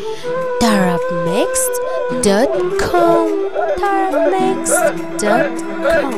tarabmixed.com tarabmixed.com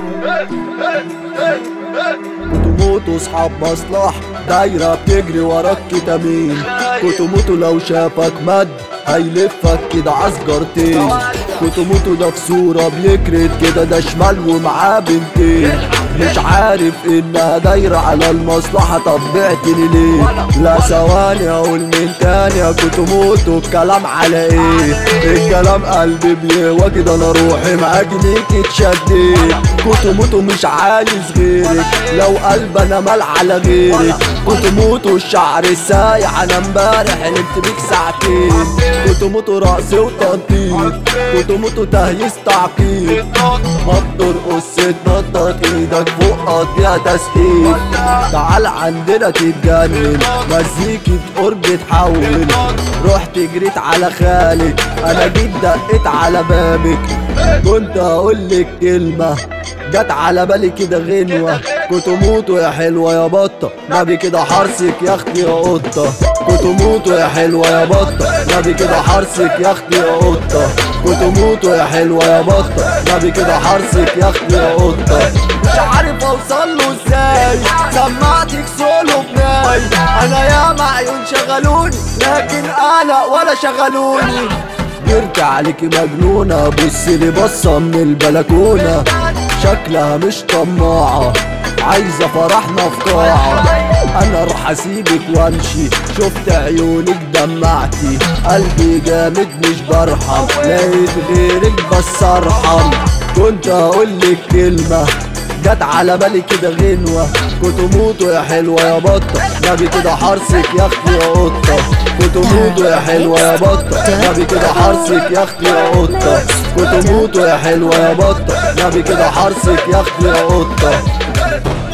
كنتوا اصحاب مصلح دايرة بتجري وراك كتامين كنتوا لو شافك مد هيلفك كده عسكرتين كنتوا ده في صورة بيكرت كده ده شمال ومعاه بنتين مش عارف انها دايرة على المصلحة طب بعتني ليه لا ثواني اقول من تاني كنت موتوا الكلام على ايه الكلام قلبي بيهوى كده انا روحي معاك ليك اتشديت كنت موتوا مش عايز غيرك لو قلب انا مال على غيرك كنت موتوا الشعر السايع انا امبارح حلمت بيك ساعتين كنت موتوا رقص وتنطيط كنت موتوا تهييس تعقيد ما بترقص تنطط ايدك فوق قضيها تسقيف تعال عندنا تتجنن مزيكة قرب تحول رحت جريت على خالك انا جيت دقيت على بابك كنت هقولك كلمة جت على بالي كده غنوة كنت موتوا يا حلوة يا بطة نبي كده حرصك يا اختي يا قطة كنت موتوا يا حلوة يا بطة نبي كده حرصك يا اختي يا قطة كنت موتوا يا حلوة يا بطة نبي كده حرصك يا اختي يا قطة مش عارف اوصل له ازاي سمعتك سولو بناي انا يا معيون شغلوني لكن انا ولا شغلوني جرت عليكي مجنونة بص لي بصة من البلكونة شكلها مش طماعة عايزة فرحنا في قاعة انا اروح اسيبك وامشي شفت عيونك دمعتي قلبي جامد مش برحم لقيت غيرك بس ارحم كنت هقولك كلمة جت على بالي كده غنوة كنت موتوا يا حلوة يا بطة نبي كده حرصك يا اختي يا قطة كنت موتوا يا حلوة يا بطة نبي كده حرصك يا اختي يا قطة كنت موتوا يا حلوة يا بطة نبي كده حرصك يا اختي يا قطة